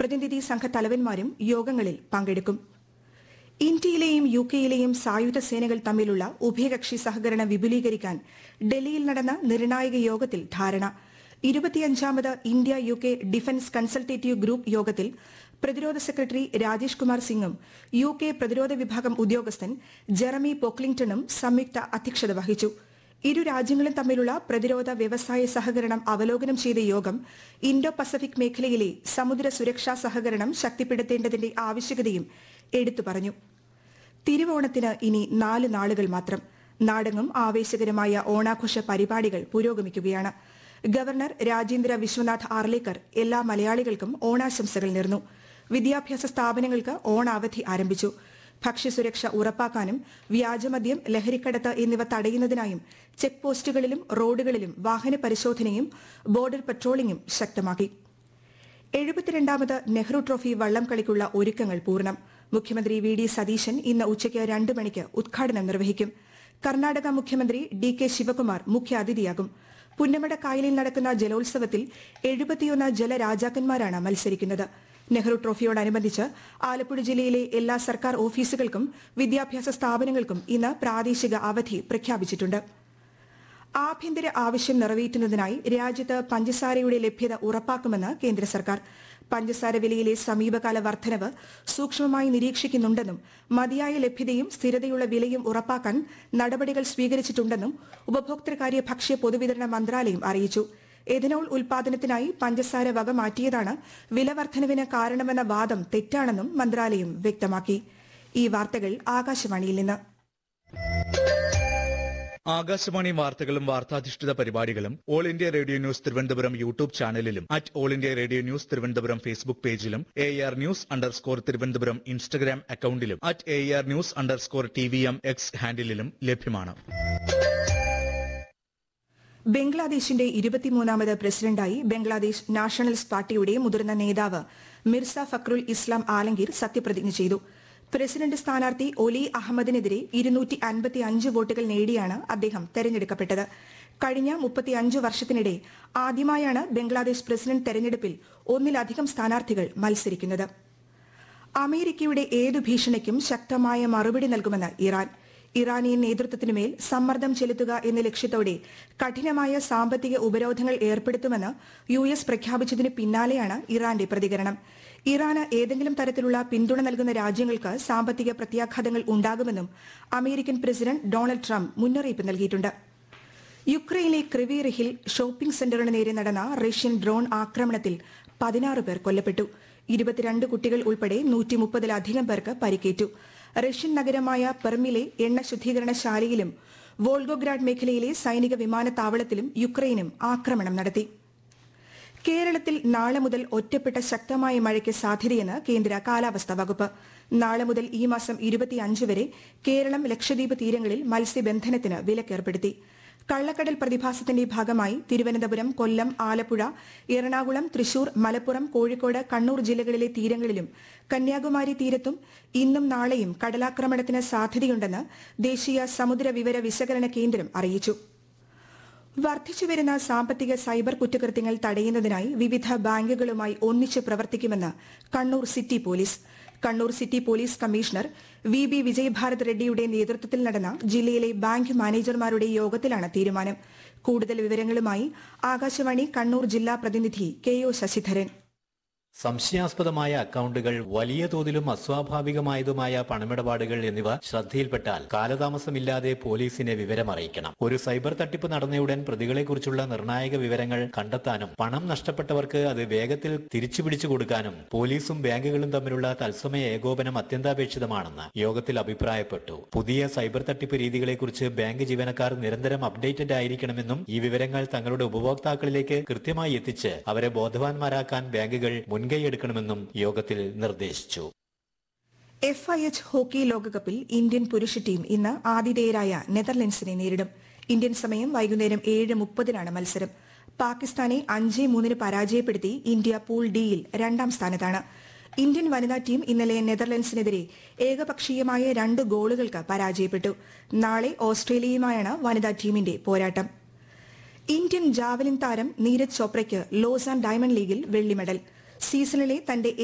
പ്രതിനിധി സംഘ തലവന്മാരും യോഗങ്ങളിൽ പങ്കെടുക്കും ഇന്ത്യയിലെയും യു കെയിലെയും സായുധ സേനകൾ തമ്മിലുള്ള ഉഭയകക്ഷി സഹകരണം വിപുലീകരിക്കാൻ ഡൽഹിയിൽ നടന്ന നിർണായക യോഗത്തിൽ ധാരണ ഇരുപത്തിയഞ്ചാമത് India U K defence consultative group യോഗത്തിൽ പ്രതിരോധ സെക്രട്ടറി രാജേഷ് കുമാർ സിംഗും യു കെ പ്രതിരോധ വിഭാഗം ഉദ്യോഗസ്ഥൻ ജെറമി പോക്ലിംഗ്ടണും സംയുക്ത അധ്യക്ഷത വഹിച്ചു ഇരു രാജ്യങ്ങളും തമ്മിലുള്ള പ്രതിരോധ വ്യവസായ സഹകരണം അവലോകനം ചെയ്ത യോഗം ഇൻഡോ പസഫിക് മേഖലയിലെ സമുദ്ര സുരക്ഷാ സഹകരണം ശക്തിപ്പെടുത്തേണ്ടതിന്റെ ആവശ്യകതയും എടുത്തു പറഞ്ഞു തിരുവോണത്തിന് ഇനി നാല് നാളുകൾ മാത്രം നാടെങ്ങും ആവേശകരമായ ഓണാഘോഷ പരിപാടികൾ പുരോഗമിക്കുകയാണ് ഗവർണർ രാജേന്ദ്ര വിശ്വനാഥ് ആർലേക്കർ എല്ലാ മലയാളികൾക്കും ഓണാശംസകൾ നേർന്നു വിദ്യാഭ്യാസ സ്ഥാപനങ്ങൾക്ക് ഓണാവധി ആരംഭിച്ചു ഭക്ഷ്യസുരക്ഷ ഉറപ്പാക്കാനും വ്യാജമദ്യം ലഹരിക്കടത്ത് എന്നിവ തടയുന്നതിനായും ചെക്ക് പോസ്റ്റുകളിലും റോഡുകളിലും വാഹന പരിശോധനയും ബോർഡർ പട്രോളിംഗും ശക്തമാക്കി എഴുപത്തിരണ്ടാമത് നെഹ്റു ട്രോഫി വള്ളം കളിക്കുള്ള ഒരുക്കങ്ങൾ പൂർണ്ണം മുഖ്യമന്ത്രി വി ഡി സതീശൻ ഇന്ന് ഉച്ചയ്ക്ക് രണ്ട് മണിക്ക് ഉദ്ഘാടനം നിർവഹിക്കും കർണാടക മുഖ്യമന്ത്രി ഡി കെ ശിവകുമാർ മുഖ്യാതിഥിയാകും പുന്നമട കായലിൽ നടക്കുന്ന ജലോത്സവത്തിൽ എഴുപത്തിയൊന്ന് ജലരാജാക്കന്മാരാണ് മത്സരിക്കുന്നത് നെഹ്റു ട്രോഫിയോടനുബന്ധിച്ച് ആലപ്പുഴ ജില്ലയിലെ എല്ലാ സർക്കാർ ഓഫീസുകൾക്കും വിദ്യാഭ്യാസ സ്ഥാപനങ്ങൾക്കും ഇന്ന് പ്രാദേശിക അവധി പ്രഖ്യാപിച്ചിട്ടുണ്ട് ആഭ്യന്തര ആവശ്യം നിറവേറ്റുന്നതിനായി രാജ്യത്ത് പഞ്ചസാരയുടെ ലഭ്യത ഉറപ്പാക്കുമെന്ന് കേന്ദ്ര സർക്കാർ പഞ്ചസാര വിലയിലെ സമീപകാല വർധനവ് സൂക്ഷ്മമായി നിരീക്ഷിക്കുന്നുണ്ടെന്നും മതിയായ ലഭ്യതയും സ്ഥിരതയുള്ള വിലയും ഉറപ്പാക്കാൻ നടപടികൾ സ്വീകരിച്ചിട്ടുണ്ടെന്നും ഉപഭോക്തൃകാര്യ ഭക്ഷ്യ പൊതുവിതരണ മന്ത്രാലയം അറിയിച്ചു എഥനോൾ ഉൽപാദനത്തിനായി പഞ്ചസാര വക മാറ്റിയതാണ് വില വർധനവിന് കാരണമെന്ന വാദം തെറ്റാണെന്നും മന്ത്രാലയം വ്യക്തമാക്കി ഈ വാർത്തകൾ ആകാശവാണിയിൽ നിന്ന് ആകാശവാണി വാർത്തകളും വാർത്താധിഷ്ഠിത പരിപാടികളും All India Radio news Thiruvananthapuram YouTube ചാനലിലും at All India Radio news Thiruvananthapuram Facebook പേജിലും A R news underscore Thiruvananthapuram Instagram അക്കൌണ്ടിലും at A R news underscore T V M X ഹാൻഡിലും ലഭ്യമാണ് ബംഗ്ലാദേശിന്റെ ഇരുപത്തിമൂന്നാമത് പ്രസിഡന്റായി ബംഗ്ലാദേശ് നാഷണൽസ് പാർട്ടിയുടെ മുതിർന്ന നേതാവ് മിർസ ഫക്രുൽ ഇസ്ലാം ആലംഗീർ സത്യപ്രതിജ്ഞ ചെയ്തു പ്രസിഡന്റ് സ്ഥാനാർത്ഥി ഒലി അഹമ്മദിനെതിരെ ഇരുന്നൂറ്റി അൻപത്തി അഞ്ച് വോട്ടുകൾ നേടിയാണ് അദ്ദേഹം തെരഞ്ഞെടുക്കപ്പെട്ടത് കഴിഞ്ഞ മുപ്പത്തിയഞ്ച് വർഷത്തിനിടെ ആദ്യമായാണ് ബംഗ്ലാദേശ് പ്രസിഡന്റ് തെരഞ്ഞെടുപ്പിൽ ഒന്നിലധികം സ്ഥാനാർത്ഥികൾ മത്സരിക്കുന്നത് അമേരിക്കയുടെ ഏതു ഭീഷണിക്കും ശക്തമായ മറുപടി നൽകുമെന്ന് ഇറാൻ ഇറാനിയൻ നേതൃത്വത്തിനുമേൽ സമ്മർദ്ദം ചെലുത്തുക എന്ന ലക്ഷ്യത്തോടെ കഠിനമായ സാമ്പത്തിക ഉപരോധങ്ങൾ ഏർപ്പെടുത്തുമെന്ന് യു എസ് പ്രഖ്യാപിച്ചതിന് പിന്നാലെയാണ് ഇറാന്റെ പ്രതികരണം ഇറാന് ഏതെങ്കിലും തരത്തിലുള്ള പിന്തുണ നൽകുന്ന രാജ്യങ്ങൾക്ക് സാമ്പത്തിക പ്രത്യാഘാതങ്ങൾ ഉണ്ടാകുമെന്നും അമേരിക്കൻ പ്രസിഡന്റ് ഡൊണാൾഡ് ട്രംപ് മുന്നറിയിപ്പ് നൽകിയിട്ടുണ്ട് യുക്രൈനിലെ ക്രിവിറിഹിൽ ഷോപ്പിംഗ് സെന്ററിന് നേരെ നടന്ന റഷ്യൻ ഡ്രോൺ ആക്രമണത്തിൽ പതിനാറ് പേർ കൊല്ലപ്പെട്ടു ഇരുപത്തിരണ്ട് കുട്ടികൾ ഉൾപ്പെടെ നൂറ്റി മുപ്പതിലധികം പേർക്ക് പരിക്കേറ്റു റഷ്യൻ നഗരമായ പെർമിലെ എണ്ണ ശുദ്ധീകരണശാലയിലും വോൾഗോഗ്രാഡ് മേഖലയിലെ സൈനിക വിമാനത്താവളത്തിലും യുക്രൈനും ആക്രമണം നടത്തി കേരളത്തിൽ നാളെ മുതൽ ഒറ്റപ്പെട്ട ശക്തമായ മഴയ്ക്ക് സാധ്യതയെന്ന് കേന്ദ്ര കാലാവസ്ഥാ വകുപ്പ് നാളെ മുതൽ ഈ മാസം ഇരുപത്തിയഞ്ച് വരെ കേരളം ലക്ഷദ്വീപ് തീരങ്ങളിൽ മത്സ്യബന്ധനത്തിന് വിലക്കേർപ്പെടുത്തി കള്ളക്കടൽ പ്രതിഭാസത്തിന്റെ ഭാഗമായി തിരുവനന്തപുരം കൊല്ലം ആലപ്പുഴ എറണാകുളം തൃശൂർ മലപ്പുറം കോഴിക്കോട് കണ്ണൂർ ജില്ലകളിലെ തീരങ്ങളിലും കന്യാകുമാരി തീരത്തും ഇന്നും നാളെയും കടലാക്രമണത്തിന് സാധ്യതയുണ്ടെന്ന് ദേശീയ സമുദ്ര വിവര വിശകലന കേന്ദ്രം അറിയിച്ചു വർദ്ധിച്ചുവരുന്ന സാമ്പത്തിക സൈബർ കുറ്റകൃത്യങ്ങൾ തടയുന്നതിനായി വിവിധ ബാങ്കുകളുമായി ഒന്നിച്ച് പ്രവർത്തിക്കുമെന്ന് Kannur city police Kannur city police commissioner V B Vijayabharat റെഡ്ഡിയുടെ നേതൃത്വത്തിൽ നടന്ന ജില്ലയിലെ ബാങ്ക് മാനേജർമാരുടെ യോഗത്തിലാണ് തീരുമാനം കൂടുതൽ വിവരങ്ങളുമായി ആകാശവാണി കണ്ണൂർ ജില്ലാ പ്രതിനിധി കെ ഒ ശശിധരൻ സംശയാസ്പദമായ അക്കൗണ്ടുകൾ വലിയ തോതിലും അസ്വാഭാവികമായതുമായ പണമിടപാടുകൾ എന്നിവ ശ്രദ്ധയിൽപ്പെട്ടാൽ കാലതാമസമില്ലാതെ പോലീസിനെ വിവരമറിയിക്കണം ഒരു സൈബർ തട്ടിപ്പ് നടന്നയുടൻ പ്രതികളെക്കുറിച്ചുള്ള നിർണായക വിവരങ്ങൾ കണ്ടെത്താനും പണം നഷ്ടപ്പെട്ടവർക്ക് അത് വേഗത്തിൽ തിരിച്ചുപിടിച്ചു കൊടുക്കാനും പോലീസും ബാങ്കുകളും തമ്മിലുള്ള തത്സമയ ഏകോപനം അത്യന്താപേക്ഷിതമാണെന്ന് യോഗത്തിൽ അഭിപ്രായപ്പെട്ടു പുതിയ സൈബർ തട്ടിപ്പ് രീതികളെക്കുറിച്ച് ബാങ്ക് ജീവനക്കാർ നിരന്തരം അപ്ഡേറ്റഡ് ആയിരിക്കണമെന്നും ഈ വിവരങ്ങൾ തങ്ങളുടെ ഉപഭോക്താക്കളിലേക്ക് കൃത്യമായി എത്തിച്ച് അവരെ ബോധവാന്മാരാക്കാൻ ബാങ്കുകൾ മുൻകൈയെടുക്കണമെന്നും യോഗത്തിൽ നിർദ്ദേശിച്ചു എഫ് ഐ എച്ച് ഹോക്കി ലോകകപ്പിൽ ഇന്ത്യൻ പുരുഷ ടീം ഇന്ന് ആതിഥേയരായ നെതർലൻഡ്സിനെ നേരിടും ഇന്ത്യൻ സമയം വൈകുന്നേരം ഏഴ് മുപ്പതിനാണ് മത്സരം പാകിസ്ഥാനെ അഞ്ച് മൂന്നിന് പരാജയപ്പെടുത്തി ഇന്ത്യ പൂൾ ഡിയിൽ രണ്ടാം സ്ഥാനത്താണ് ഇന്ത്യൻ വനിതാ ടീം ഇന്നലെ നെതർലൻഡ്സിനെതിരെ ഏകപക്ഷീയമായ രണ്ട് ഗോളുകൾക്ക് പരാജയപ്പെട്ടു നാളെ ഓസ്ട്രേലിയയുമായാണ് വനിതാ ടീമിന്റെ പോരാട്ടം ഇന്ത്യൻ ജാവലിൻ താരം നീരജ് ചോപ്രയ്ക്ക് ലോസാൻ ഡയമണ്ട് ലീഗിൽ വെള്ളി മെഡൽ സീസണിലെ തന്റെ